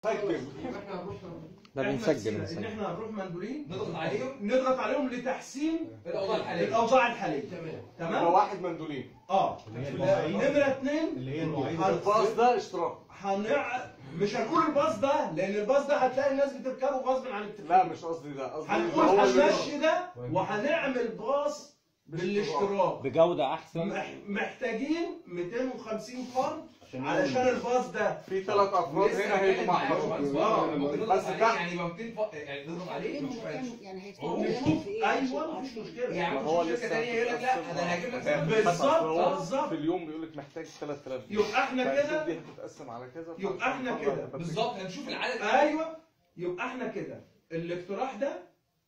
سجل احنا هنروح ده إحنا بنسجل نسينا ان بنسجل احنا هنروح مندولين نضغط عليهم نضغط عليهم لتحسين الاوضاع الحاليه الاوضاع الحاليه تمام يبقى تمام واحد مندولين اه نمره اثنين اللي هي المواعيد الباص ده اشتراك هنع... مش هنقول الباص ده لان الباص ده هتلاقي الناس بتركبه غصب عن الاتفاق لا مش قصدي ده قصدي إن هنقول هو اللي- هنمشي ده وهنعمل باص بالاشتراك بجودة أحسن مح- محتاجين 250 فرد علشان الباص ده في ثلاث افراد هنا هيبقوا محطوطين آه. ممكن بس نضغط عليه ده- يعني يبقى 200 ف- يعني نضغط عليه ونشوف هيمشي. يعني هو هيدفعوا شوف في ايه ايوه مفيش مشكله يعني هو ممكن شركه لسه ثانيه يقول لك لا انا هجيب لك سبب. بالظبط، هو بالظبط. في اليوم بيقول لك محتاج 3000 يبقى احنا فالشوف كده دي هتتقسم على كذا يبقى احنا فالفرد كده. هتبقى بالظبط هنشوف العدد ايوه يبقى احنا كده الاقتراح ده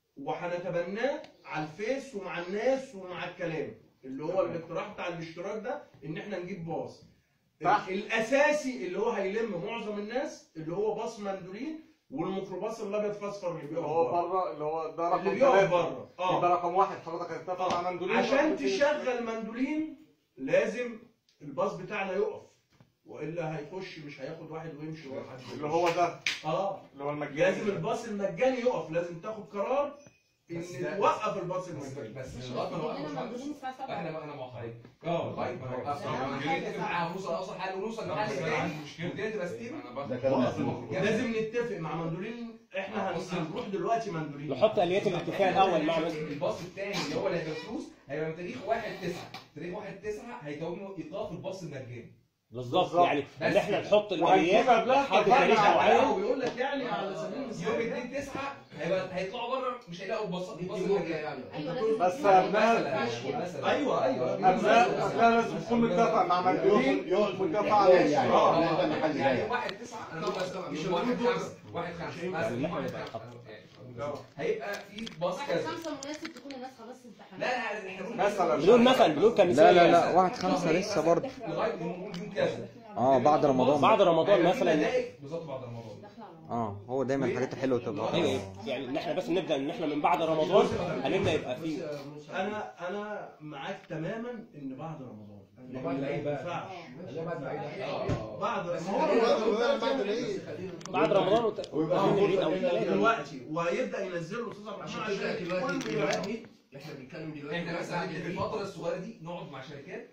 وهنتبناه على الفيس ومع الناس ومع الكلام اللي هو الاقتراح بتاع الاشتراك ده ان احنا نجيب باص صح. الاساسي اللي هو هيلم معظم الناس اللي هو باص مندولين والميكروباص الابيض فاصفر اللي اللي بيقف هو بره بره اللي هو ده رقم اللي بيقف ثلاثة بره يبقى اه رقم واحد حضرتك هتتفق مع مندولين عشان رقم اتنين- تشغل مندولين لازم الباص بتاعنا يقف والا هيخش مش هياخد واحد ويمشي واحد اللي هو ده اه اللي هو المجاني لازم الباص المجاني يقف لازم تاخد قرار ان بس ده- توقف الباص بس المجاني بس مش لغايه ما بس نوقف كلنا الباشمهندس موجودين الساعة 7 احنا بقى انا معاقين اه لغايه ما نوقف لا، أهم نيجي حاجة نتفق صح. معاها ونوصل اوصل حل ونوصل لحل تاني والدنيا تبقى ستيبل ده كلام لازم نتفق مع مندولين احنا هن- هنروح دلوقتي مندولين نحط آليات الاتفاق الأول مع مثلا الباص الثاني اللي هو اللي هيبقى فلوس هيبقى من تاريخ 1 9 تاريخ 1 9 هيكون ايقاف الباص المجاني بالظبط بالظبط. يعني ان بس احنا نحط وهنكون الآليات قبلها حد اتفقنا تاريخ على- معين هو بيقول لك يعني على سبيل يوم المثال 2 9 هيبقى هيطلعوا بره مش هيلاقوا الباص الباص يمكن المجاني يعني ايوه لازم بس تكون- قبلها- مثلا مثلا ايوه ايوه قبلها قبلها لازم تكون متفق مع مندولين متفق على يعني الاشتراك لا، ده محل يعني جاي. 1 9 انا طبعا، بس طبعا. مش مش 1 هنقول 5 1 5 يعني مثلا إحنا 1 نبقى 5 آه. هيبقى في باص واحد كذا خمسة مناسب تكون الناس خلاص امتحنت لا لا احنا بنقول مثلا. بنقول مثلا بنقول كمثال لا لا يعني. لا واحد خمسة لسه برضه لغايه ما نقول يوم كذا اه بعد رمضان بعد رمضان هيبقى في مثلا ملاك بالظبط بعد رمضان داخله على رمضان. اه هو دايما الحاجات الحلوه تبقى ايوه يعني ان احنا بس نبدا ان احنا من بعد رمضان هنبدا يبقى بص في يا موسى. انا انا معاك تماما ان بعد رمضان ده بعد العيد ما بقى. ينفعش خليها بعد العيد آه. بعد بس رمضان خلينا- بعد العيد. بس خلينا- بعد رمضان وت- ويبقى وبين في العيد او فرصة الثلاثة. دلوقتي ويبدا ينزل له استاذ عبد عشان الرحمن كده عشان دلوقتي كل يوم. دلوقتي احنا بنتكلم دلوقتي احنا مثلا في الفتره الصغيره دي نقعد مع شركات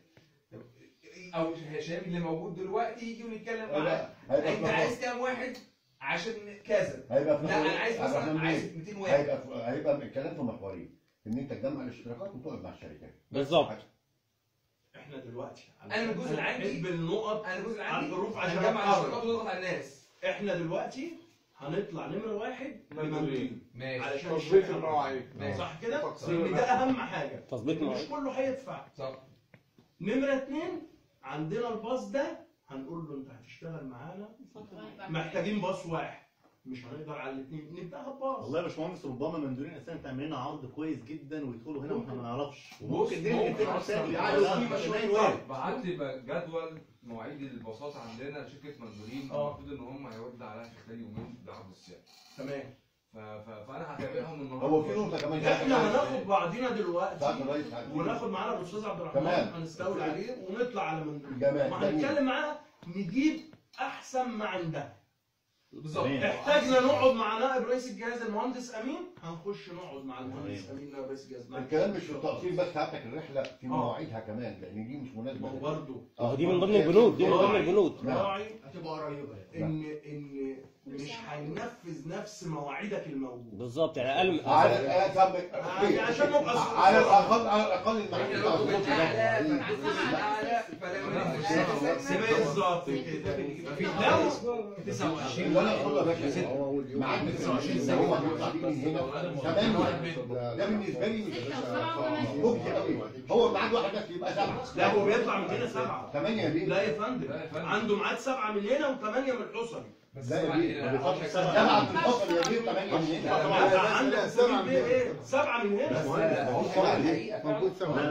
او هشام اللي موجود دلوقتي يجي ونتكلم معاه هيبقى هيبقى انت في عايز كام واحد عشان كذا هيبقى في لا انا عايز عبد الرحمن مثلا بيه. عايز 200 واحد هيبقى في- هيبقى الكلام في محورين ان انت تجمع الاشتراكات وتقعد مع الشركات بالظبط احنا دلوقتي أنا من الجزء اللي عندي- حسب النقط انا الجزء اللي على عندي الحروف عشان هنجمع أتعرف. الاشتراكات ونضغط على الناس احنا دلوقتي هنطلع نمره واحد لمندولين ماشي علشان تظبيط الشركة. المواعيد ماشي. صح كده؟ تقصير لان ده اهم حاجه تظبيط مش مواعيد كله هيدفع صح نمره اتنين عندنا الباص ده هنقول له انت هتشتغل معانا محتاجين باص واحد مش هنقدر على الاثنين نبداها بباص والله يا باشمهندس ربما مندولين اساسا تعمل لنا عرض كويس جدا ويدخلوا هنا واحنا ما نعرفش وممكن دي ممكن نتفق أصلاً سهل يعني لا، في مش مشروع باين طيب. واحد. بعت لي بقى جدول مواعيد الباصات عندنا شركه مندولين اه. المفروض ان هم هيودوا عليها في خلال يومين بعرض السعر تمام ف- ف- فانا هتابعهم النهارده هو في نقطه كمان احنا هناخد بعضينا ساعة دلوقتي الرئيس هتيجي. وناخد معانا الاستاذ عبد الرحمن تمام. هنستولي عليه ونطلع على مندولين جمال وهنتكلم معاه نجيب احسن ما عندها بالظبط تمام. احتاجنا نقعد مع نائب رئيس الجهاز المهندس امين هنخش نقعد مع المهندس امين نائب رئيس الجهاز الكلام مش في التقصير بس ساعتك الرحله في مواعيدها كمان لان دي مش ما هو مناسبه برضه ما هو دي من ضمن البنود دي من ضمن البنود راعي هتبقى قريبه يعني ان ان مش هينفذ نفس مواعيدك الموجوده بالظبط يعني اقل من على الأقل يعني عشان نبقى على الاقل على الاقل احنا المعيد لو كنا اعلى بتاع فنعزز الاعلى فلما نبقى بالظبط كده لو 29 اللي انا اقول يا باشا معاك 29 سنه هو بيطلع بيك من هنا كمان ده بالنسبه لي مش مبكي قوي هو معاد واحد بس يبقى سبعه لا هو بيطلع من هنا سبعه ثمانيه بيه لا يا فندم عنده ميعاد سبعه من هنا وثمانيه من الحصري لا يا بيه ما بيطلعش بس سبعه من الفصل يا بيه ثمانيه من هنا طبعا عندك سبعه من ايه؟ سبعه من هنا موجود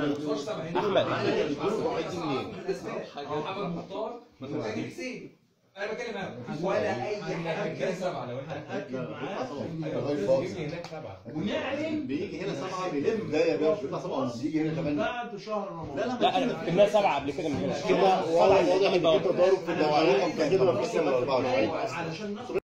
محمد مختار وتاني حسين انا بتكلم معاهم ولا اي حاجه هنأكد معاه لغاية فاصل. ونعلن بيجي هنا سبعه بيلم لا يا باشا بيطلع سبعه ونص يجي هنا ثمانيه بعد شهر رمضان لا لا لا انا كنا سبعه قبل كده من هنا كده واضح سبعة واضح ان من في تضارب في المواعيد كده في 24 علشان ناخد